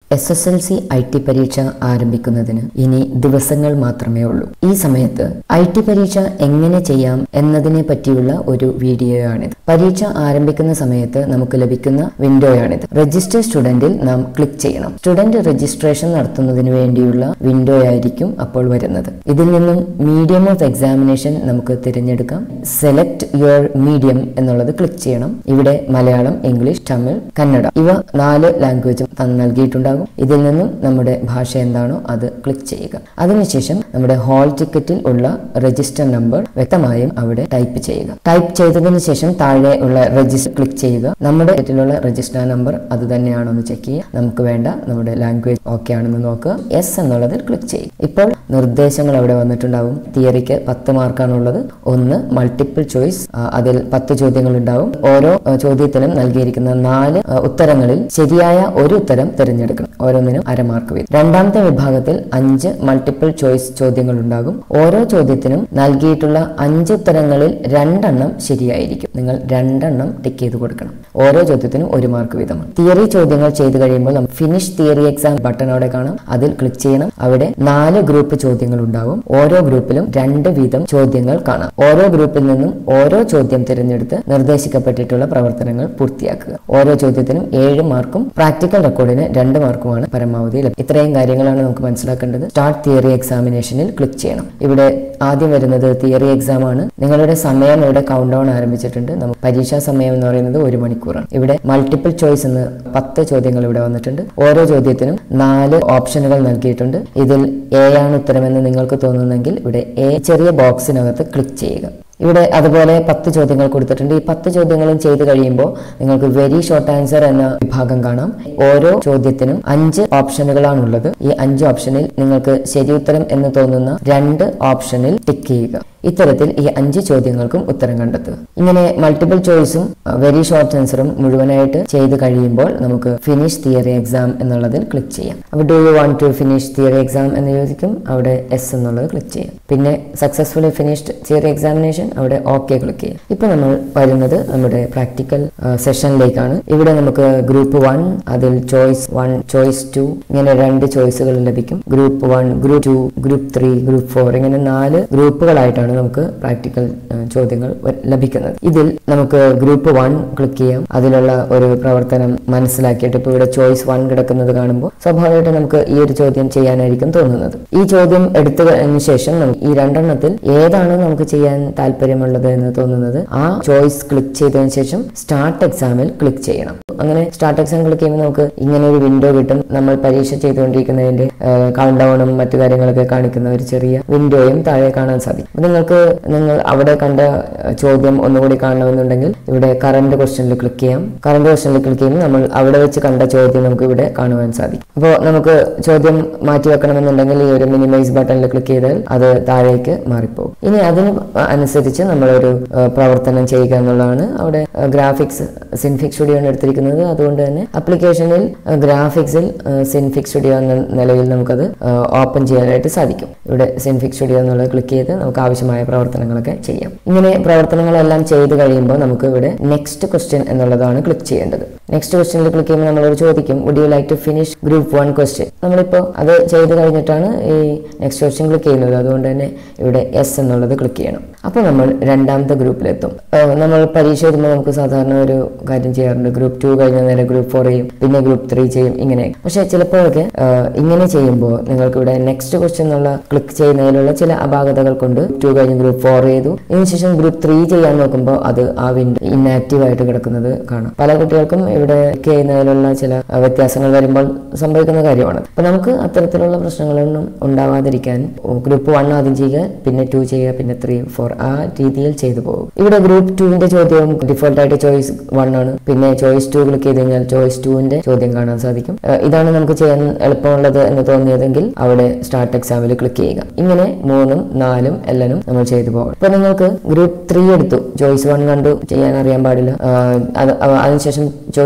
S S L C I T പരീക്ഷ ആരംഭിക്കുന്നതിന് ഇനി ദിവസങ്ങൾ മാത്രമേ ഉള്ളൂ ഈ സമയത്ത് ഐ ടി പരീക്ഷ എങ്ങനെ ചെയ്യാം എന്നതിനെ പറ്റിയുള്ള ഒരു വീഡിയോയാണിത് പരീക്ഷ ആരംഭിക്കുന്ന സമയത്ത് നമുക്ക് ലഭിക്കുന്ന വിൻഡോയാണിത് രജിസ്റ്റർ സ്റ്റുഡന്റിൽ നാം ക്ലിക്ക് ചെയ്യണം സ്റ്റുഡന്റ് രജിസ്ട്രേഷൻ നടത്തുന്നതിന് വേണ്ടിയുള്ള വിൻഡോ ആയിരിക്കും അപ്പോൾ വരുന്നത് ഇതിൽ നിന്നും മീഡിയം ഓഫ് എക്സാമിനേഷൻ നമുക്ക് തിരഞ്ഞെടുക്കാം സെലക്ട് യുവർ മീഡിയം എന്നുള്ളത് ക്ലിക്ക് ചെയ്യണം ഇവിടെ മലയാളം ഇംഗ്ലീഷ് തമിഴ് കന്നഡ ഇവ നാല് ലാംഗ്വേജും നൽകിയിട്ടുണ്ടാകും ഇതിൽ നിന്നും നമ്മുടെ ഭാഷ എന്താണോ അത് ക്ലിക്ക് ചെയ്യുക അതിനുശേഷം നമ്മുടെ ഹാൾ ടിക്കറ്റിൽ ഉള്ള രജിസ്റ്റർ നമ്പർ വ്യക്തമായും അവിടെ ടൈപ്പ് ചെയ്യുക ടൈപ്പ് ചെയ്തതിന് ശേഷം താഴെ ഉള്ള രജിസ്റ്റർ ക്ലിക്ക് ചെയ്യുക നമ്മുടെ ടിക്കറ്റിലുള്ള രജിസ്റ്റർ നമ്പർ അത് തന്നെയാണോ എന്ന് ചെക്ക് ചെയ്യുക നമുക്ക് വേണ്ട നമ്മുടെ ലാംഗ്വേജ് ഓക്കെ ആണെന്ന് നോക്കുക എസ് എന്നുള്ളതിൽ ക്ലിക്ക് ചെയ്യുക ഇപ്പോൾ നിർദ്ദേശങ്ങൾ അവിടെ വന്നിട്ടുണ്ടാവും തിയറിക്ക് പത്ത് മാർക്കാണുള്ളത് ഒന്ന് മൾട്ടിപ്പിൾ ചോയ്സ് അതിൽ പത്ത് ചോദ്യങ്ങൾ ഉണ്ടാവും ഓരോ ആ, ചോദ്യത്തിനും നൽകിയിരിക്കുന്ന നാല് ആ, ഉത്തരങ്ങളിൽ ശരിയായ ഒരു ഉത്തരം തിരഞ്ഞെടുക്കണം ഓരോന്നിനും അരമാർക്ക് വീതം രണ്ടാമത്തെ വിഭാഗത്തിൽ അഞ്ച് മൾട്ടിപ്പിൾ ചോയ്സ് ചോദ്യങ്ങൾ ഉണ്ടാകും ഓരോ ചോദ്യത്തിനും നൽകിയിട്ടുള്ള അഞ്ച് ഉത്തരങ്ങളിൽ രണ്ടെണ്ണം ശരിയായിരിക്കും നിങ്ങൾ രണ്ടെണ്ണം ടിക്ക് ചെയ്ത് കൊടുക്കണം ഓരോ ചോദ്യത്തിനും ഒരു മാർക്ക് വീതമാണ് തിയറി ചോദ്യങ്ങൾ ചെയ്തു കഴിയുമ്പോൾ നമുക്ക് ഫിനിഷ് തിയറി എക്സാം ബട്ടൺ അവിടെ കാണാം അതിൽ ക്ലിക്ക് ചെയ്യണം അവിടെ നാല് ഗ്രൂപ്പ് ചോദ്യങ്ങൾ ഉണ്ടാവും ഓരോ ഗ്രൂപ്പിലും രണ്ട് വീതം ചോദ്യങ്ങൾ കാണാം ഓരോ ഗ്രൂപ്പിൽ നിന്നും ഓരോ ചോദ്യം തിരഞ്ഞെടുത്ത് നിർദ്ദേശിക്കപ്പെട്ടിട്ടുള്ള പ്രവർത്തനങ്ങൾ പൂർത്തിയാക്കുക ഓരോ ചോദ്യത്തിനും ഏഴ് മാർക്കും പ്രാക്ടിക്കൽ റെക്കോർഡിന് രണ്ട് മാർക്കുമാണ് പരമാവധി ലഭ്യം ഇത്രയും കാര്യങ്ങളാണ് നമുക്ക് മനസ്സിലാക്കേണ്ടത് സ്റ്റാർട്ട് തിയറി എക്സാമിനേഷനിൽ ക്ലിക്ക് ചെയ്യണം ഇവിടെ ആദ്യം വരുന്നത് തിയറി എക്സാം ആണ് നിങ്ങളുടെ സമയം ഇവിടെ കൗണ്ട് ഡൗൺ ആരംഭിച്ചിട്ടുണ്ട് നമുക്ക് പരീക്ഷാ സമയം എന്ന് പറയുന്നത് ഒരു മണിക്കൂറാണ് ഇവിടെ മൾട്ടിപ്പിൾ ചോയ്സ് എന്ന് പത്ത് ചോദ്യങ്ങൾ ഇവിടെ വന്നിട്ടുണ്ട് ഓരോ ചോദ്യത്തിനും നാല് ഓപ്ഷനുകൾ നൽകിയിട്ടുണ്ട് ഇതിൽ എ ആണ് ഉത്തരമെന്ന് നിങ്ങൾക്ക് തോന്നുന്നെങ്കിൽ ഇവിടെ എ ചെറിയ ബോക്സിനകത്ത് ക്ലിക്ക് ചെയ്യുക ഇവിടെ അതുപോലെ പത്ത് ചോദ്യങ്ങൾ കൊടുത്തിട്ടുണ്ട് ഈ പത്ത് ചോദ്യങ്ങളും ചെയ്ത് കഴിയുമ്പോൾ നിങ്ങൾക്ക് വെരി ഷോർട്ട് ആൻസർ എന്ന വിഭാഗം കാണാം ഓരോ ചോദ്യത്തിനും അഞ്ച് ഓപ്ഷനുകളാണുള്ളത് ഈ അഞ്ച് ഓപ്ഷനിൽ നിങ്ങൾക്ക് ശരി ഉത്തരം എന്ന് തോന്നുന്ന രണ്ട് ഓപ്ഷനിൽ ടിക്ക് ചെയ്യുക ഇത്തരത്തിൽ ഈ അഞ്ച് ചോദ്യങ്ങൾക്കും ഉത്തരം കണ്ടെത്തുക ഇങ്ങനെ മൾട്ടിപ്പിൾ ചോയ്സും വെരി ഷോർട്ട് ആൻസറും മുഴുവനായിട്ട് ചെയ്ത് കഴിയുമ്പോൾ നമുക്ക് ഫിനിഷ് തിയറി എക്സാം എന്നുള്ളതിൽ ക്ലിക്ക് ചെയ്യാം അപ്പോൾ do you want to finish theory exam എന്ന് ചോദിക്കും അവിടെ എസ് എന്നുള്ളത് ക്ലിക്ക് ചെയ്യാം പിന്നെ സക്സസ്ഫുള്ളി ഫിനിഷ്ഡ് തിയറി എക്സാമിനേഷൻ അവിടെ ഓക്കെ ക്ലിക്ക് ചെയ്യാം ഇപ്പൊ നമ്മൾ വരുന്നത് നമ്മുടെ പ്രാക്ടിക്കൽ സെഷനിലേക്കാണ് ഇവിടെ നമുക്ക് ഗ്രൂപ്പ് വൺ അതിൽ ചോയ്സ് വൺ ചോയ്സ് ടു ഇങ്ങനെ രണ്ട് ചോയ്സുകൾ ലഭിക്കും group one group two group three group four ഇങ്ങനെ നാല് ഗ്രൂപ്പുകളായിട്ടാണ് നമുക്ക് പ്രാക്ടിക്കൽ ചോദ്യങ്ങൾ വ- ലഭിക്കുന്നത് ഇതിൽ നമുക്ക് ഗ്രൂപ്പ് വൺ ക്ലിക്ക് ചെയ്യാം അതിലുള്ള ഒരു പ്രവർത്തനം മനസ്സിലാക്കിയിട്ട് ഇപ്പോൾ ഇവിടെ ചോയ്സ് വൺ കിടക്കുന്നത് കാണുമ്പോൾ സ്വാഭാവികമായിട്ടും നമുക്ക് ഈ ഒരു ചോദ്യം ചെയ്യാനായിരിക്കും തോന്നുന്നത് ഈ ചോദ്യം എടുത്തതിന് ശേഷം നമുക്ക് ഈ രണ്ടെണ്ണത്തിൽ ഏതാണ് നമുക്ക് ചെയ്യാൻ താല്പര്യമുള്ളത് എന്ന് തോന്നുന്നത് ആ ചോയ്സ് ക്ലിക്ക് ചെയ്തതിനു ശേഷം സ്റ്റാർട്ട് എക്സാമിൽ ക്ലിക്ക് ചെയ്യണം അങ്ങനെ സ്റ്റാർട്ട് എക്സാം ക്ലിക്ക് ചെയ്യുമ്പോൾ നമുക്ക് ഇങ്ങനെ ഒരു വിൻഡോ കിട്ടും നമ്മൾ പരീക്ഷ ചെയ്തുകൊണ്ടിരിക്കുന്നതിന്റെ കൗണ്ട് ഡൗണും മറ്റു കാര്യങ്ങളൊക്കെ കാണിക്കുന്ന ഒരു ചെറിയ വിൻഡോയും താഴെ കാണാൻ സാധിക്കും അപ്പൊ നിങ്ങൾക്ക് നിങ്ങൾ അവിടെ കണ്ട ഏഹ്, ചോദ്യം ഒന്നുകൂടി കാണണമെന്നുണ്ടെങ്കിൽ ഇവിടെ കറണ്ട് ക്വസ്റ്റനിൽ ക്ലിക്ക് ചെയ്യാം കറണ്ട് ക്വസ്റ്റനിൽ ക്ലിക്ക് ചെയ്യുമ്പോൾ നമ്മൾ അവിടെ വെച്ച് കണ്ട ചോദ്യം നമുക്ക് ഇവിടെ കാണുവാൻ സാധിക്കും അപ്പോൾ നമുക്ക് ചോദ്യം മാറ്റി വെക്കണമെന്നുണ്ടെങ്കിൽ ഈ ഒരു മിനിമൈസ് ബട്ടണിൽ ക്ലിക്ക് ചെയ്താൽ അത് താഴേക്ക് മാറിപ്പോകും ഇനി അതിന് അനുസരിച്ച് നമ്മളൊരു ഏഹ്, പ്രവർത്തനം ചെയ്യുക എന്നുള്ളതാണ് അവിടെ ഗ്രാഫിക്സ് സിൻഫിക് സ്റ്റുഡിയോ ആണ് എടുത്തിരിക്കുന്നത് അതുകൊണ്ട് തന്നെ അപ്ലിക്കേഷനിൽ ഗ്രാഫിക്സിൽ സിൻഫിക് സ്റ്റുഡിയോ എന്ന നിലയിൽ നമുക്കത് ഓപ്പൺ ചെയ്യാനായിട്ട് സാധിക്കും ഇവിടെ സിൻഫിക് സ്റ്റുഡിയോ എന്നുള്ളത് ക്ലിക്ക് ചെയ്ത് നമുക്ക് ആവശ്യമായ പ്രവർത്തനങ്ങളൊക്കെ ചെയ്യാം ഇങ്ങനെ പ്രവർത്തനങ്ങളെല്ലാം ചെയ്ത് കഴിയുമ്പോൾ നമുക്ക് ഇവിടെ നെക്സ്റ്റ് ക്വസ്റ്റ്യൻ എന്നുള്ളതാണ് ക്ലിക്ക് ചെയ്യേണ്ടത് നെക്സ്റ്റ് ക്വസ്റ്റ്യനിൽ ക്ലിക്ക് ചെയ്യുമ്പോൾ നമ്മളോട് ചോദിക്കും would you like to finish group one question നമ്മളിപ്പോൾ അത് ചെയ്ത് കഴിഞ്ഞിട്ടാണ് ഈ നെക്സ്റ്റ് ക്വസ്റ്റ്യൻ ക്ലിക്ക് ചെയ്യുന്നത് അതുകൊണ്ട് തന്നെ ഇവിടെ എസ് എന്നുള്ളത് ക്ലിക്ക് ചെയ്യണം അപ്പോൾ നമ്മൾ രണ്ടാമത്തെ ഗ്രൂപ്പിലെത്തും ഏഹ് നമ്മൾ പരീക്ഷ എഴുതുമ്പോൾ നമുക്ക് സാധാരണ ഒരു കാര്യം ചെയ്യാറുണ്ട് ഗ്രൂപ്പ് ടു കഴിഞ്ഞ നേരെ ഗ്രൂപ്പ് ഫോർ ചെയ്യും പിന്നെ ഗ്രൂപ്പ് ത്രീ ചെയ്യും ഇങ്ങനെ പക്ഷേ ചിലപ്പോഴൊക്കെ ഏഹ് ഇങ്ങനെ ചെയ്യുമ്പോൾ നിങ്ങൾക്ക് ഇവിടെ നെക്സ്റ്റ് ക്വസ്റ്റ്യൻ എന്നുള്ള ക്ലിക്ക് ചെയ്യുന്നതിലുള്ള ചില അപാകതകൾ കൊണ്ട് ടു കഴിഞ്ഞ് ഗ്രൂപ്പ് ഫോർ ചെയ്തു ഇതിനുശേഷം ഗ്രൂപ്പ് ത്രീ ചെയ്യാൻ നോക്കുമ്പോൾ അത് ആ വിൻഡോ ഇന്നാക്റ്റീവ് ആയിട്ട് കിടക്കുന്നത് കാണാം പല കുട്ടികൾക്കും ഇവിടെ ക്ലിക്ക് ചെയ്യുന്നതിലുള്ള ചില അഹ് വ്യത്യാസങ്ങൾ വരുമ്പോൾ സംഭവിക്കുന്ന കാര്യമാണ് അപ്പൊ നമുക്ക് അത്തരത്തിലുള്ള പ്രശ്നങ്ങളൊന്നും ഉണ്ടാവാതിരിക്കാൻ ഗ്രൂപ്പ് വൺ ആദ്യം ചെയ്യുക പിന്നെ ടു ചെയ്യുക പിന്നെ ത്രീ ഫോർ ആ രീതിയിൽ ചെയ്തു പോകും ഇവിടെ ഗ്രൂപ്പ് ടുവിന്റെ ചോദ്യവും ഡിഫോൾട്ട് ആയിട്ട് ചോയ്സ് വൺ ആണ് പിന്നെ ചോയ്സ് ടു ക്ലിക്ക് ചെയ്ത് കഴിഞ്ഞാൽ ചോയ്സ് ടുവിന്റെ ചോദ്യം കാണാൻ സാധിക്കും ഏഹ് ഇതാണ് നമുക്ക് ചെയ്യാൻ എളുപ്പമുള്ളത് എന്ന് തോന്നിയതെങ്കിൽ അവിടെ സ്റ്റാർട്ട് എക്സാമിൽ ക്ലിക്ക് ചെയ്യുക ഇങ്ങനെ മൂന്നും നാലും എല്ലാം നമ്മൾ ചെയ്തു പോകും ഇപ്പൊ നിങ്ങൾക്ക് ഗ്രൂപ്പ് ത്രീ എടുത്തു ചോയ്സ് വൺ കണ്ടു ചെയ്യാൻ അറിയാൻ പാടില്ല ആഹ് അത് അഹ് അതിനുശേഷം ചോയ്സ്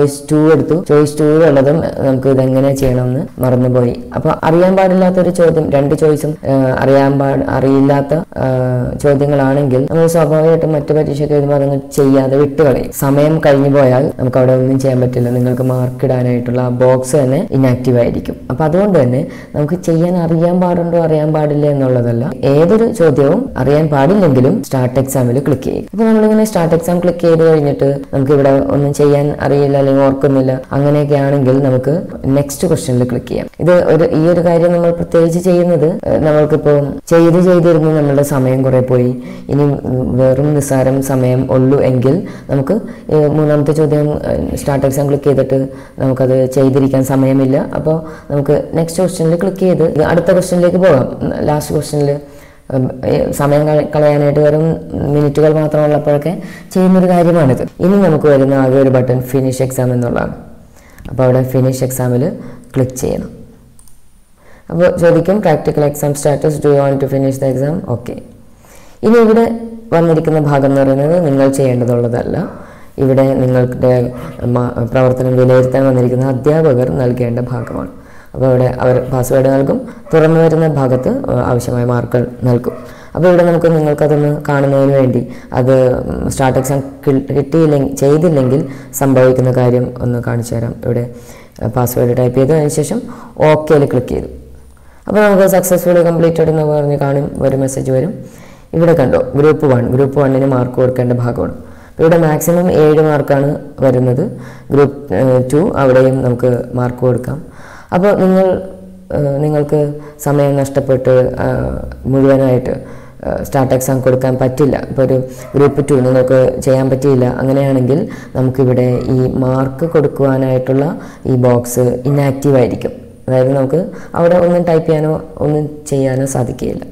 ചോയ്സ് ടു എടുത്തു ചോയ്സ് ടു ഉള്ളതും നമുക്ക് ഇതെങ്ങനെ ചെയ്യണമെന്ന് മറന്നുപോയി അപ്പൊ അറിയാൻ പാടില്ലാത്തൊരു ചോദ്യം രണ്ട് ചോയ്സും അറിയാൻ പാ അറിയില്ലാത്ത ആ, ചോദ്യങ്ങളാണെങ്കിൽ നമ്മൾ സ്വാഭാവികമായിട്ടും മറ്റു പരീക്ഷയ്ക്ക് എഴുതുമ്പോൾ അതങ്ങ് ചെയ്യാതെ വിട്ടുകളയും സമയം കഴിഞ്ഞു പോയാൽ നമുക്ക് അവിടെ ഒന്നും ചെയ്യാൻ പറ്റില്ല നിങ്ങൾക്ക് മാർക്ക് ഇടാനായിട്ടുള്ള ആ ബോക്സ് തന്നെ ഇനാക്റ്റീവ് ആയിരിക്കും അപ്പൊ അതുകൊണ്ട് തന്നെ നമുക്ക് ചെയ്യാൻ അറിയാൻ പാടുണ്ടോ അറിയാൻ പാടില്ല എന്നുള്ളതല്ല ഏതൊരു ചോദ്യവും അറിയാൻ പാടില്ലെങ്കിലും സ്റ്റാർട്ട് എക്സാമിൽ ക്ലിക്ക് ചെയ്യും അപ്പൊ നമ്മളിങ്ങനെ സ്റ്റാർട്ട് എക്സാം ക്ലിക്ക് ചെയ്ത് കഴിഞ്ഞിട്ട് നമുക്ക് ഇവിടെ ഒന്നും ചെയ്യാൻ അറിയില്ല അല്ലെങ്കിൽ ഓർക്കുന്നില്ല അങ്ങനെയൊക്കെ ആണെങ്കിൽ നമുക്ക് നെക്സ്റ്റ് ക്വസ്റ്റ്യനിൽ ക്ലിക്ക് ചെയ്യാം ഇത് ഒരു ഈ ഒരു കാര്യം നമ്മൾ പ്രത്യേകിച്ച് ചെയ്യുന്നത് ഏഹ്, നമ്മൾക്കിപ്പോൾ ചെയ്ത് ചെയ്തിരുന്ന് നമ്മളുടെ സമയം കുറെ പോയി ഇനി ഉം, വെറും നിസ്സാരം സമയം ഉള്ളൂ എങ്കിൽ നമുക്ക് ഏഹ്, മൂന്നാമത്തെ ചോദ്യം സ്റ്റാർട്ട് എക്സാം ക്ലിക്ക് ചെയ്തിട്ട് നമുക്കത് ചെയ്തിരിക്കാൻ സമയമില്ല അപ്പോൾ നമുക്ക് നെക്സ്റ്റ് ക്വസ്റ്റ്യനിൽ ക്ലിക്ക് ചെയ്ത് ഇത് അടുത്ത ക്വസ്റ്റ്യനിലേക്ക് പോകാം ലാസ്റ്റ് ക്വസ്റ്റ്യനിൽ സമയം കള- കളയാനായിട്ട് വെറും മിനിറ്റുകൾ മാത്രമുള്ളപ്പോഴൊക്കെ ചെയ്യുന്നൊരു കാര്യമാണിത് ഇനി നമുക്ക് വരുന്ന ആകെ ഒരു ബട്ടൺ ഫിനിഷ് എക്സാം എന്നുള്ളതാണ് അപ്പോൾ അവിടെ ഫിനിഷ് എക്സാമിൽ ക്ലിക്ക് ചെയ്യണം അപ്പോൾ ചോദിക്കും practical exam status do want to finish the exam okay ഇനി ഇവിടെ വന്നിരിക്കുന്ന ഭാഗം എന്ന് പറയുന്നത് നിങ്ങൾ ചെയ്യേണ്ടതുള്ളതല്ല ഇവിടെ നിങ്ങളുടെ മ- പ്രവർത്തനം വിലയിരുത്താൻ വന്നിരിക്കുന്ന അധ്യാപകർ നൽകേണ്ട ഭാഗമാണ് അപ്പോൾ ഇവിടെ അവർ പാസ്വേഡ് നൽകും തുറന്നു വരുന്ന ഭാഗത്ത് ആവശ്യമായ മാർക്കുകൾ നൽകും അപ്പോൾ ഇവിടെ നമുക്ക് നിങ്ങൾക്കതൊന്ന് കാണുന്നതിന് വേണ്ടി അത് സ്റ്റാർട്ട് എക്സാം കിട്ടിയില്ലെങ്കിൽ ചെയ്തില്ലെങ്കിൽ സംഭവിക്കുന്ന കാര്യം ഒന്ന് കാണിച്ചു തരാം ഇവിടെ പാസ്വേഡ് ടൈപ്പ് ചെയ്തു അതിനുശേഷം ഓക്കേയിൽ ക്ലിക്ക് ചെയ്തു അപ്പോൾ നമുക്ക് സക്സസ്ഫുള്ളി കംപ്ലീറ്റഡ് എന്ന് പറഞ്ഞ് കാണും ഒരു മെസ്സേജ് വരും ഇവിടെ കണ്ടോ ഗ്രൂപ്പ് വൺ ഗ്രൂപ്പ് വണ്ണിന് മാർക്ക് കൊടുക്കേണ്ട ഭാഗമാണ് അപ്പോൾ ഇവിടെ മാക്സിമം ഏഴ് മാർക്കാണ് വരുന്നത് ഗ്രൂപ്പ് ടു അവിടെയും നമുക്ക് മാർക്ക് കൊടുക്കാം അപ്പോൾ നിങ്ങൾ ഏഹ്, നിങ്ങൾക്ക് സമയം നഷ്ടപ്പെട്ട് ആ, മുഴുവനായിട്ട് സ്റ്റാർട്ട് എക്സാം കൊടുക്കാൻ പറ്റില്ല ഇപ്പോൾ ഒരു ഗ്രൂപ്പ് ടു നിങ്ങൾക്ക് ചെയ്യാൻ പറ്റിയില്ല അങ്ങനെയാണെങ്കിൽ നമുക്കിവിടെ ഈ മാർക്ക് കൊടുക്കുവാനായിട്ടുള്ള ഈ ബോക്സ് ഇനാക്റ്റീവ് ആയിരിക്കും അതായത് നമുക്ക് അവിടെ ഒന്നും ടൈപ്പ് ചെയ്യാനോ ഒന്നും ചെയ്യാനോ സാധിക്കുകയില്ല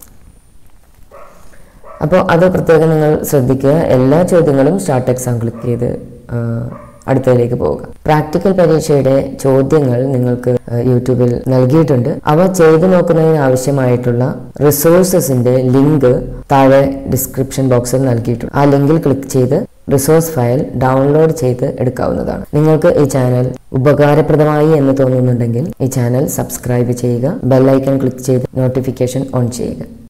അപ്പോൾ അത് പ്രത്യേകം നിങ്ങൾ ശ്രദ്ധിക്കുക എല്ലാ ചോദ്യങ്ങളും സ്റ്റാർട്ട് എക്സാം ക്ലിക്ക് ചെയ്ത് ആ, അടുത്തതിലേക്ക് പോവുക പ്രാക്ടിക്കൽ പരീക്ഷയുടെ ചോദ്യങ്ങൾ നിങ്ങൾക്ക് ആ, യൂട്യൂബിൽ നൽകിയിട്ടുണ്ട് അവ ചെയ്തു നോക്കുന്നതിന് ആവശ്യമായിട്ടുള്ള റിസോഴ്സസിന്റെ ലിങ്ക് താഴെ ഡിസ്ക്രിപ്ഷൻ ബോക്സിൽ നൽകിയിട്ടുണ്ട് ആ ലിങ്കിൽ ക്ലിക്ക് ചെയ്ത് റിസോഴ്സ് ഫയൽ ഡൗൺലോഡ് ചെയ്ത് എടുക്കാവുന്നതാണ് നിങ്ങൾക്ക് ഈ ചാനൽ ഉപകാരപ്രദമായി എന്ന് തോന്നുന്നുണ്ടെങ്കിൽ ഈ ചാനൽ സബ്സ്ക്രൈബ് ചെയ്യുക ബെല്ലൈക്കൺ ക്ലിക്ക് ചെയ്ത് നോട്ടിഫിക്കേഷൻ ഓൺ ചെയ്യുക